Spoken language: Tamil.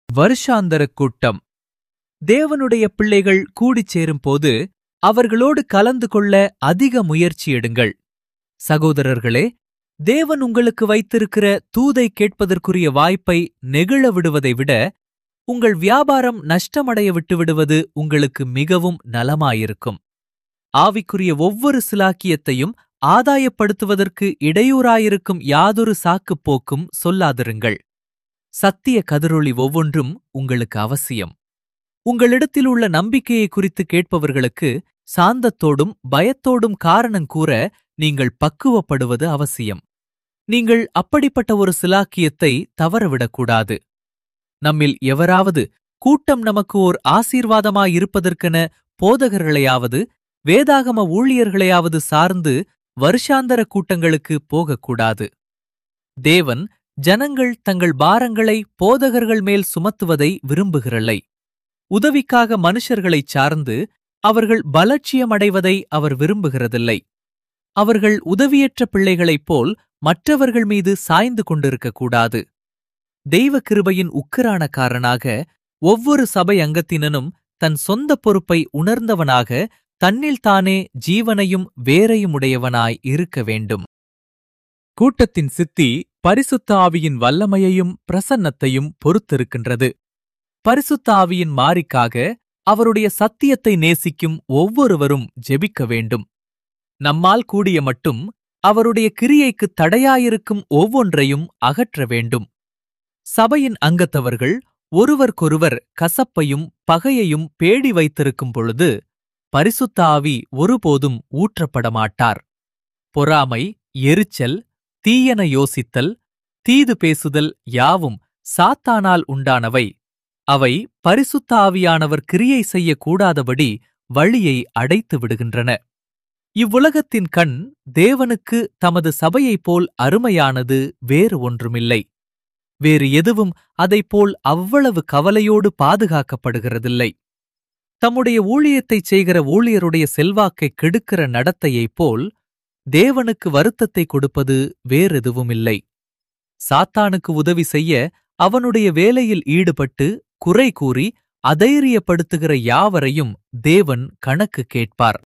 வருஷாந்தர கூட்டம் தேவனுடைய பிள்ளைகள் கூடிச் சேரும்போது அவர்களோடு கலந்து கொள்ள அதிக முயற்சி எடுங்கள் சகோதரர்களே தேவன் உங்களுக்கு வைத்திருக்கிற தூதை கேட்பதற்குரிய வாய்ப்பை நெகிழ விடுவதை விட உங்கள் வியாபாரம் நஷ்டமடைய விட்டுவிடுவது உங்களுக்கு மிகவும் நலமாயிருக்கும் ஆவிக்குரிய ஒவ்வொரு சிலாக்கியத்தையும் ஆதாயப்படுத்துவதற்கு இடையூறாயிருக்கும் யாதொரு சாக்குப் போக்கும் சொல்லாதிருங்கள் சத்திய கதிரொளி ஒவ்வொன்றும் உங்களுக்கு அவசியம் உங்களிடத்தில் உள்ள நம்பிக்கையை குறித்து கேட்பவர்களுக்கு சாந்தத்தோடும் பயத்தோடும் காரணம் கூற நீங்கள் பக்குவப்படுவது அவசியம் நீங்கள் அப்படிப்பட்ட ஒரு சிலாக்கியத்தை தவறவிடக்கூடாது நம்மில் எவராவது கூட்டம் நமக்கு ஓர் ஆசீர்வாதமாயிருப்பதற்கென போதகர்களையாவது வேதாகம ஊழியர்களையாவது சார்ந்து வருஷாந்தர கூட்டங்களுக்கு போகக்கூடாது தேவன் ஜனங்கள் தங்கள் பாரங்களை போதகர்கள் மேல் சுமத்துவதை விரும்புகிறலை உதவிக்காக மனுஷர்களைச் சார்ந்து அவர்கள் பலட்சியமடைவதை அவர் விரும்புகிறதில்லை அவர்கள் உதவியற்ற பிள்ளைகளைப் போல் மற்றவர்கள் மீது சாய்ந்து கொண்டிருக்கக்கூடாது தெய்வ கிருபையின் உக்கிரானக்காரனாக ஒவ்வொரு சபை அங்கத்தினனும் தன் சொந்த பொறுப்பை உணர்ந்தவனாக தன்னில் தானே ஜீவனையும் வேரையும் உடையவனாய் இருக்க வேண்டும் கூட்டத்தின் சித்தி பரிசுத்த ஆவியின் வல்லமையையும் பிரசன்னத்தையும் பொறுத்திருக்கின்றது பரிசுத்த ஆவியின் மாறிக்காக அவருடைய சத்தியத்தை நேசிக்கும் ஒவ்வொருவரும் ஜெபிக்க வேண்டும் நம்மால் கூடிய மட்டும் அவருடைய கிரியைக்கு தடையாயிருக்கும் ஒவ்வொன்றையும் அகற்ற வேண்டும் சபையின் அங்கத்தவர்கள் ஒருவர்க்கொருவர் கசப்பையும் பகையையும் பேடி வைத்திருக்கும் பொழுது பரிசுத்த ஆவி ஒருபோதும் ஊற்றப்பட மாட்டார் பொறாமை எரிச்சல் தீயன யோசித்தல் தீது பேசுதல் யாவும் சாத்தானால் உண்டானவை அவை பரிசுத்த ஆவியானவர் கிரியை செய்யக்கூடாதபடி வழியை அடைத்து விடுகின்றன இவ்வுலகத்தின் கண் தேவனுக்கு தமது சபையைப் போல் அருமையானது வேறு ஒன்றுமில்லை வேறு எதுவும் அதைப்போல் அவ்வளவு கவலையோடு பாதுகாக்கப்படுகிறதில்லை தம்முடைய ஊழியத்தைச் செய்கிற ஊழியருடைய செல்வாக்கைக் கெடுக்கிற நடத்தையைப் போல் தேவனுக்கு வருத்தத்தை கொடுப்பது வேறெதுவுமில்லை சாத்தானுக்கு உதவி செய்ய அவனுடைய வேலையில் ஈடுபட்டு குறை கூறி அதைரியப்படுத்துகிற யாவரையும் தேவன் கணக்கு கேட்பார்